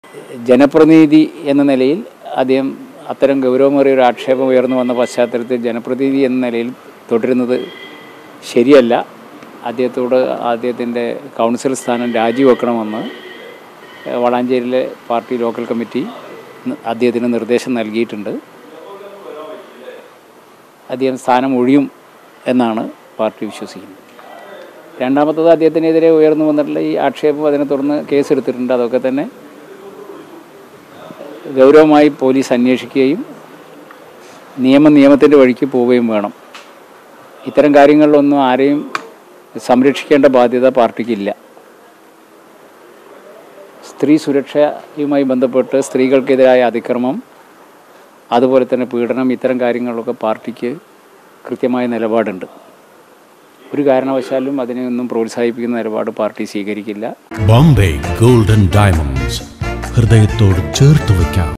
ജനപ്രതിനിധി എന്ന നിലയിൽ അദ്ദേഹം അത്തരം ഗൗരവമേറിയ ഒരു ആക്ഷേപം ഉയർന്നു വന്ന പശ്ചാത്തലത്തിൽ ജനപ്രതിനിധി എന്ന നിലയിൽ തുടരുന്നത് ശരിയല്ല അദ്ദേഹത്തോട് അദ്ദേഹത്തിൻ്റെ കൗൺസിൽ സ്ഥാനം രാജിവെക്കണമെന്ന് ഏഹ്, വളാഞ്ചേരിയിലെ പാർട്ടി ലോക്കൽ കമ്മിറ്റി ന- അദ്ദേഹത്തിന് നിർദ്ദേശം നൽകിയിട്ടുണ്ട് അദ്ദേഹം സ്ഥാനം ഒഴിയും എന്നാണ് പാർട്ടി വിശ്വസിക്കുന്നത് രണ്ടാമത്തത് അദ്ദേഹത്തിനെതിരെ ഉയർന്നു വന്നിട്ടുള്ള ഈ ആക്ഷേപം അതിനെ തുടർന്ന് കേസെടുത്തിട്ടുണ്ട് അതൊക്കെ തന്നെ ഗൗരവമായി പോലീസ് അന്വേഷിക്കുകയും നിയമം നിയമത്തിൻ്റെ വഴിക്ക് പോവുകയും വേണം ഇത്തരം കാര്യങ്ങളിലൊന്നും ആരെയും സംരക്ഷിക്കേണ്ട ബാധ്യത പാർട്ടിക്കില്ല സ്ത്രീ സുരക്ഷയുമായി ബന്ധപ്പെട്ട് സ്ത്രീകൾക്കെതിരായ അതിക്രമം അതുപോലെ തന്നെ പീഡനം ഇത്തരം കാര്യങ്ങളിലൊക്കെ പാർട്ടിക്ക് കൃത്യമായ നിലപാടുണ്ട് ഒരു കാരണവശാലും അതിനെയൊന്നും പ്രോത്സാഹിപ്പിക്കുന്ന നിലപാട് പാർട്ടി സ്വീകരിക്കില്ല ബോംബെ ഗോൾഡൻ ഡയമണ്ട്സ് ഹൃദയത്തോട് ചേർത്ത് വയ്ക്കാം